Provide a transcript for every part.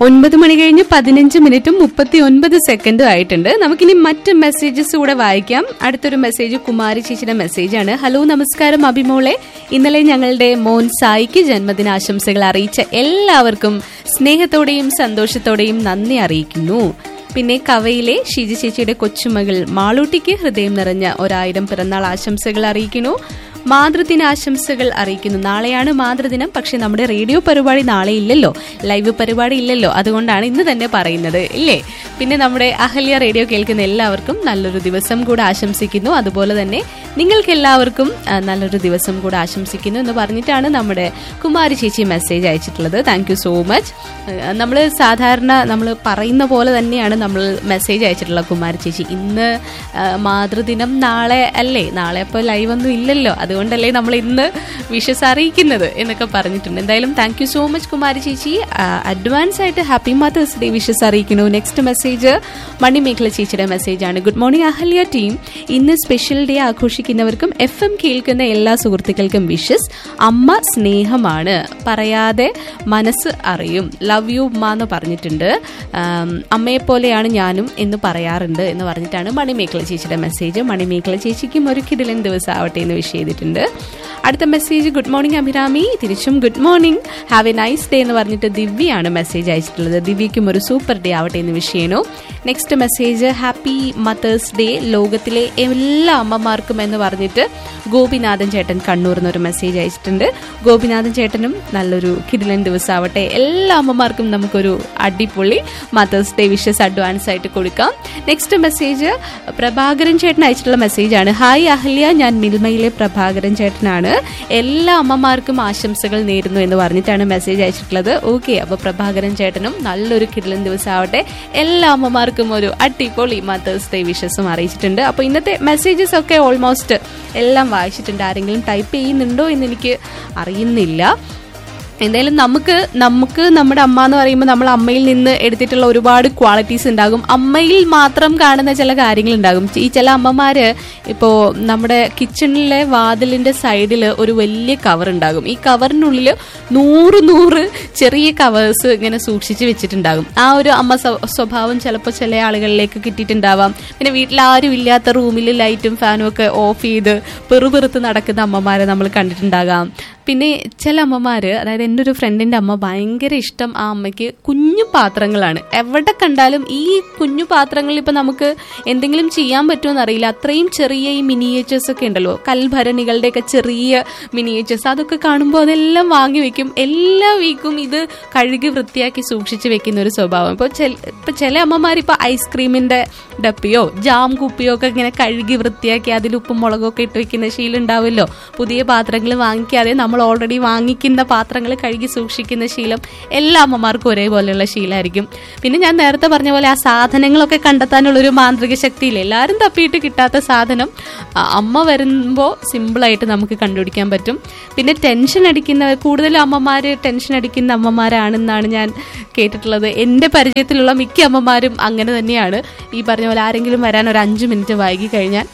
ഒൻപത് മണി കഴിഞ്ഞ് പതിനഞ്ച് മിനിറ്റും മുപ്പത്തി ഒൻപത് സെക്കൻഡും ആയിട്ടുണ്ട് നമുക്കിനി മറ്റ് മെസ്സേജസ് കൂടെ വായിക്കാം അടുത്തൊരു മെസ്സേജ് കുമാരി ചേച്ചിയുടെ മെസ്സേജാണ് ഹലോ നമസ്കാരം അഭിമോളെ ഇന്നലെ ഞങ്ങളുടെ മോൻ സായിക്ക് ജന്മദിനാശംസകൾ അറിയിച്ച എല്ലാവർക്കും സ്നേഹത്തോടെയും സന്തോഷത്തോടെയും നന്ദി അറിയിക്കുന്നു പിന്നെ കവയിലെ ഷീജ ചേച്ചിയുടെ കൊച്ചുമകൾ മാളൂട്ടിക്ക് ഹൃദയം നിറഞ്ഞ ഒരായിരം പിറന്നാൾ ആശംസകൾ അറിയിക്കുന്നു മാതൃദിനാശംസകൾ അറിയിക്കുന്നു നാളെയാണ് മാതൃദിനം പക്ഷെ നമ്മുടെ റേഡിയോ പരിപാടി നാളെ ഇല്ലല്ലോ ലൈവ് പരിപാടി ഇല്ലല്ലോ അതുകൊണ്ടാണ് ഇന്ന് തന്നെ പറയുന്നത് ഇല്ലേ പിന്നെ നമ്മുടെ അഹല്യ റേഡിയോ കേൾക്കുന്ന എല്ലാവർക്കും നല്ലൊരു ദിവസം കൂടെ ആശംസിക്കുന്നു അതുപോലെ തന്നെ നിങ്ങൾക്ക് എല്ലാവർക്കും ആ, നല്ലൊരു ദിവസം കൂടെ ആശംസിക്കുന്നു എന്ന് പറഞ്ഞിട്ടാണ് നമ്മുടെ കുമാരി ചേച്ചി മെസ്സേജ് അയച്ചിട്ടുള്ളത് താങ്ക് യു സോ മച്ച് നമ്മൾ സാധാരണ നമ്മൾ പറയുന്ന പോലെ തന്നെയാണ് നമ്മൾ മെസ്സേജ് അയച്ചിട്ടുള്ളത് കുമാരി ചേച്ചി ഇന്ന് ആ, മാതൃദിനം നാളെ അല്ലേ നാളെ അപ്പോൾ ലൈവ് ഒന്നും ഇല്ലല്ലോ അതുകൊണ്ടല്ലേ നമ്മൾ ഇന്ന് വിഷസ് അറിയിക്കുന്നത് എന്നൊക്കെ പറഞ്ഞിട്ടുണ്ട് എന്തായാലും thank you so much Kumari ചേച്ചി അഡ്വാൻസ് ആയിട്ട് ഹാപ്പി മദേഴ്സ് ഡേ വിഷസ് അറിയിക്കുന്നു നെക്സ്റ്റ് മെസ്സേജ് മണിമേഖല ചേച്ചിയുടെ മെസ്സേജാണ് ഗുഡ് മോർണിംഗ് അഹല്യ ടീം ഇന്ന് സ്പെഷ്യൽ ഡേ ആഘോഷിക്കുന്നവർക്കും എഫ് എം കേൾക്കുന്ന എല്ലാ സുഹൃത്തുക്കൾക്കും വിഷസ് അമ്മ സ്നേഹമാണ് പറയാതെ മനസ്സ് അറിയും ലവ് യു ഉമ്മ എന്ന് പറഞ്ഞിട്ടുണ്ട് ആം, അമ്മയെ പോലെയാണ് ഞാനും എന്ന് പറയാറുണ്ട് എന്ന് പറഞ്ഞിട്ടാണ് മണിമേഖല ചേച്ചിയുടെ മെസ്സേജ് മണിമേഖല ചേച്ചിക്കും ഒരു കിടിലൻ ദിവസം ആവട്ടെ എന്ന് വിഷ് ചെയ്തിട്ടുണ്ട് അടുത്ത മെസ്സേജ് ഗുഡ് മോർണിംഗ് അഭിരാമി തിരിച്ചും good morning have a nice day എന്ന് പറഞ്ഞിട്ട് ദിവ്യയാണ് മെസ്സേജ് അയച്ചിട്ടുള്ളത് ദിവ്യയ്ക്കും ഒരു സൂപ്പർ ഡേ ആവട്ടെ എന്ന് വിഷ് ചെയ്യണു next message happy mother's day ലോകത്തിലെ എല്ലാ അമ്മമാർക്കും എന്ന് പറഞ്ഞിട്ട് ഗോപിനാഥൻ ചേട്ടൻ കണ്ണൂർ എന്നൊരു മെസ്സേജ് അയച്ചിട്ടുണ്ട് ഗോപിനാഥൻ ചേട്ടനും നല്ലൊരു കിടിലൻ ദിവസമാവട്ടെ എല്ലാ അമ്മമാർക്കും നമുക്കൊരു അടിപൊളി മദേഴ്സ് ഡേ വിഷസ് അഡ്വാൻസ് ആയിട്ട് കൊടുക്കാം നെക്സ്റ്റ് മെസ്സേജ് പ്രഭാകരൻ ചേട്ടൻ അയച്ചിട്ടുള്ള മെസ്സേജാണ് ഹായ് അഹല്യ ഞാൻ മിൽമയിലെ പ്രഭാകരൻ ചേട്ടനാണ് എല്ലാ അമ്മമാർക്കും ആശംസകൾ നേരുന്നു എന്ന് പറഞ്ഞിട്ടാണ് മെസ്സേജ് അയച്ചിട്ടുള്ളത് ഓക്കെ അപ്പൊ പ്രഭാകരൻ ചേട്ടനും നല്ലൊരു കിടിലൻ ദിവസമാവട്ടെ എല്ലാ അമ്മമാർക്കും ഒരു അടിപൊളി മദേഴ്സ് ഡേ വിഷസും അറിയിച്ചിട്ടുണ്ട് അപ്പൊ ഇന്നത്തെ മെസ്സേജസ് ഒക്കെ ഓൾമോസ്റ്റ് എല്ലാം വായിച്ചിട്ടുണ്ട് ആരെങ്കിലും ടൈപ്പ് ചെയ്യുന്നുണ്ടോ എന്ന് എനിക്ക് അറിയുന്നില്ല എന്തായാലും നമുക്ക് നമുക്ക് നമ്മുടെ അമ്മ എന്ന് പറയുമ്പോൾ നമ്മൾ അമ്മയിൽ നിന്ന് എടുത്തിട്ടുള്ള ഒരുപാട് ക്വാളിറ്റീസ് ഉണ്ടാകും അമ്മയിൽ മാത്രം കാണുന്ന ചില കാര്യങ്ങൾ ഉണ്ടാകും ഈ ചില അമ്മമാര് ഇപ്പോ നമ്മുടെ കിച്ചണിലെ വാതിലിന്റെ സൈഡിൽ ഒരു വലിയ കവർ ഉണ്ടാകും ഈ കവറിനുള്ളിൽ നൂറ് നൂറ് ചെറിയ കവേഴ്സ് ഇങ്ങനെ സൂക്ഷിച്ച് വെച്ചിട്ടുണ്ടാകും ആ ഒരു അമ്മ സ്വ- സ്വഭാവം ചിലപ്പോൾ ചില ആളുകളിലേക്ക് കിട്ടിയിട്ടുണ്ടാവാം പിന്നെ വീട്ടിൽ ആരും ഇല്ലാത്ത റൂമിൽ ലൈറ്റും ഫാനും ഒക്കെ ഓഫ് ചെയ്ത് പെറുപെറുത്ത് നടക്കുന്ന അമ്മമാരെ നമ്മൾ കണ്ടിട്ടുണ്ടാകാം പിന്നെ ചില അമ്മമാര് അതായത് എൻ്റെ ഒരു ഫ്രണ്ടിന്റെ അമ്മ ഭയങ്കര ഇഷ്ടം ആ അമ്മയ്ക്ക് കുഞ്ഞു പാത്രങ്ങളാണ് എവിടെ കണ്ടാലും ഈ കുഞ്ഞു പാത്രങ്ങളിൽ ഇപ്പൊ നമുക്ക് എന്തെങ്കിലും ചെയ്യാൻ പറ്റുമെന്ന് അറിയില്ല അത്രയും ചെറിയ ഈ മിനിയേച്ചേഴ്സ് ഒക്കെ ഉണ്ടല്ലോ കൽഭരണികളുടെ ഒക്കെ ചെറിയ മിനിയേച്ചേഴ്സ് അതൊക്കെ കാണുമ്പോൾ അതെല്ലാം വാങ്ങി വെക്കും എല്ലാ വീക്കും ഇത് കഴുകി വൃത്തിയാക്കി സൂക്ഷിച്ച് വെക്കുന്ന ഒരു സ്വഭാവം ഇപ്പോൾ ഇപ്പൊ ചില അമ്മമാർ ഇപ്പൊ ഐസ്ക്രീമിന്റെ ഡപ്പിയോ ജാം കുപ്പിയോ ഒക്കെ ഇങ്ങനെ കഴുകി വൃത്തിയാക്കി അതിൽ ഉപ്പും മുളകൊക്കെ ഇട്ട് വെക്കുന്ന ശീലം ഉണ്ടാവുമല്ലോ പുതിയ പാത്രങ്ങൾ വാങ്ങിക്കാതെ നമ്മൾ ഓൾറെഡി വാങ്ങിക്കുന്ന പാത്രങ്ങൾ കഴുകി സൂക്ഷിക്കുന്ന ശീലം എല്ലാ അമ്മമാർക്കും ഒരേപോലെയുള്ള ശീലമായിരിക്കും പിന്നെ ഞാൻ നേരത്തെ പറഞ്ഞ പോലെ ആ സാധനങ്ങളൊക്കെ കണ്ടെത്താനുള്ളൊരു മാന്ത്രിക ശക്തിയില്ല എല്ലാവരും തപ്പിയിട്ട് കിട്ടാത്ത സാധനം ആ, അമ്മ വരുമ്പോൾ സിമ്പിളായിട്ട് നമുക്ക് കണ്ടുപിടിക്കാൻ പറ്റും പിന്നെ ടെൻഷൻ അടിക്കുന്ന കൂടുതലും അമ്മമാര് ടെൻഷൻ അടിക്കുന്ന അമ്മമാരാണെന്നാണ് ഞാൻ കേട്ടിട്ടുള്ളത് എൻ്റെ പരിചയത്തിലുള്ള മിക്ക അമ്മമാരും അങ്ങനെ തന്നെയാണ് ഈ പറഞ്ഞ പോലെ ആരെങ്കിലും വരാൻ ഒരു അഞ്ച് മിനിറ്റ് വൈകി കഴിഞ്ഞാൽ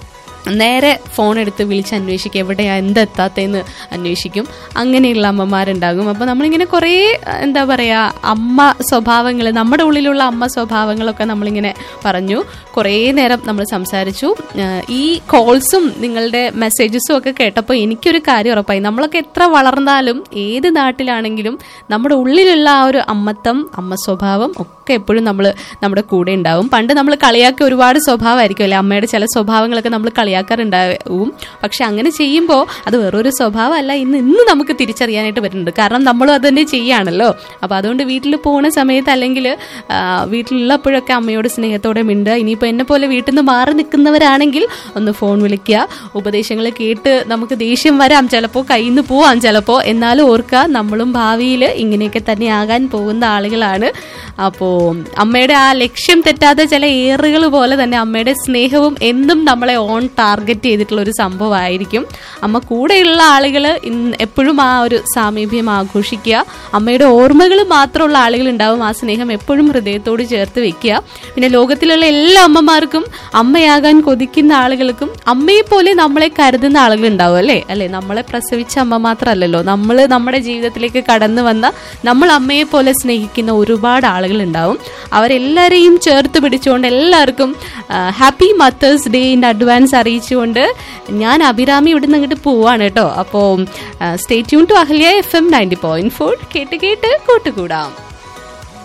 നേരെ ഫോൺ എടുത്ത് വിളിച്ച് അന്വേഷിക്കും എവിടെയാ എന്തെത്താത്തതെന്ന് അന്വേഷിക്കും അങ്ങനെയുള്ള അമ്മമാരുണ്ടാകും അപ്പോൾ നമ്മളിങ്ങനെ കുറേ എന്താ പറയുക അമ്മ സ്വഭാവങ്ങൾ നമ്മുടെ ഉള്ളിലുള്ള അമ്മ സ്വഭാവങ്ങളൊക്കെ നമ്മളിങ്ങനെ പറഞ്ഞു കുറേ നേരം നമ്മൾ സംസാരിച്ചു ആഹ് ഈ കോൾസും നിങ്ങളുടെ മെസ്സേജസും ഒക്കെ കേട്ടപ്പോൾ എനിക്കൊരു കാര്യം ഉറപ്പായി നമ്മളൊക്കെ എത്ര വളർന്നാലും ഏത് നാട്ടിലാണെങ്കിലും നമ്മുടെ ഉള്ളിലുള്ള ആ ഒരു അമ്മത്തം അമ്മ സ്വഭാവം ഒക്കെ എപ്പോഴും നമ്മൾ നമ്മുടെ കൂടെ ഉണ്ടാവും പണ്ട് നമ്മൾ കളിയാക്കിയ ഒരുപാട് സ്വഭാവമായിരിക്കും അല്ലെ അമ്മയുടെ ചില സ്വഭാവങ്ങളൊക്കെ നമ്മൾ കളിയാക്കാറുണ്ടാവും പക്ഷെ അങ്ങനെ ചെയ്യുമ്പോൾ അത് വേറൊരു സ്വഭാവമല്ല ഇന്ന് ഇന്ന് നമുക്ക് തിരിച്ചറിയാനായിട്ട് പറ്റുന്നുണ്ട് കാരണം നമ്മളും അത് തന്നെ ചെയ്യാണല്ലോ അപ്പോൾ അതുകൊണ്ട് വീട്ടിൽ പോകുന്ന സമയത്ത് അല്ലെങ്കിൽ ആ, വീട്ടിലുള്ളപ്പോഴൊക്കെ അമ്മയോട് സ്നേഹത്തോടെ മിണ്ടുക ഇനിയിപ്പോൾ എന്നെ പോലെ വീട്ടിൽ നിന്ന് മാറി നിൽക്കുന്നവരാണെങ്കിൽ ഒന്ന് ഫോൺ വിളിക്കുക ഉപദേശങ്ങൾ കേട്ട് നമുക്ക് ദേഷ്യം വരാം ചിലപ്പോൾ കയ്യിൽ നിന്ന് പോവാം ചിലപ്പോൾ എന്നാലും ഓർക്കുക നമ്മളും ഭാവിയിൽ ഇങ്ങനെയൊക്കെ തന്നെ ആകാൻ പോകുന്ന ആളുകളാണ് അപ്പോൾ അമ്മയുടെ ആ ലക്ഷ്യം തെറ്റാത്ത ചില ഏറുകൾ പോലെ തന്നെ അമ്മയുടെ സ്നേഹവും എന്നും നമ്മളെ ഓൺ ടാർഗറ്റ് ചെയ്തിട്ടുള്ള ഒരു സംഭവമായിരിക്കും അമ്മ കൂടെയുള്ള ആളുകൾ എപ്പോഴും ആ ഒരു സാമീപ്യം ആഘോഷിക്കുക അമ്മയുടെ ഓർമ്മകൾ മാത്രമുള്ള ആളുകൾ ഉണ്ടാവും ആ സ്നേഹം എപ്പോഴും ഹൃദയത്തോട് ചേർത്ത് വെക്കുക പിന്നെ ലോകത്തിലുള്ള എല്ലാ അമ്മമാർക്കും അമ്മയാകാൻ കൊതിക്കുന്ന ആളുകൾക്കും അമ്മയെ പോലെ നമ്മളെ കരുതുന്ന ആളുകൾ ഉണ്ടാവും അല്ലേ അല്ലെ നമ്മളെ പ്രസവിച്ച അമ്മ മാത്രമല്ലല്ലോ നമ്മൾ നമ്മുടെ ജീവിതത്തിലേക്ക് കടന്നു വന്ന നമ്മൾ അമ്മയെ പോലെ സ്നേഹിക്കുന്ന ഒരുപാട് ആളുകൾ ഉണ്ടാവും അവരെല്ലാരെയും ചേർത്ത് പിടിച്ചുകൊണ്ട് എല്ലാവർക്കും happy mother's day in advance അറിയിച്ചുകൊണ്ട് ഞാൻ അഭിരാമി ഇവിടെ നിന്ന് അങ്ങോട്ട് പോവാണ് കേട്ടോ അപ്പോൾ stay tune to Ahalya F M ninety point four കേട്ട് കേട്ട് കൂട്ടുകൂടാം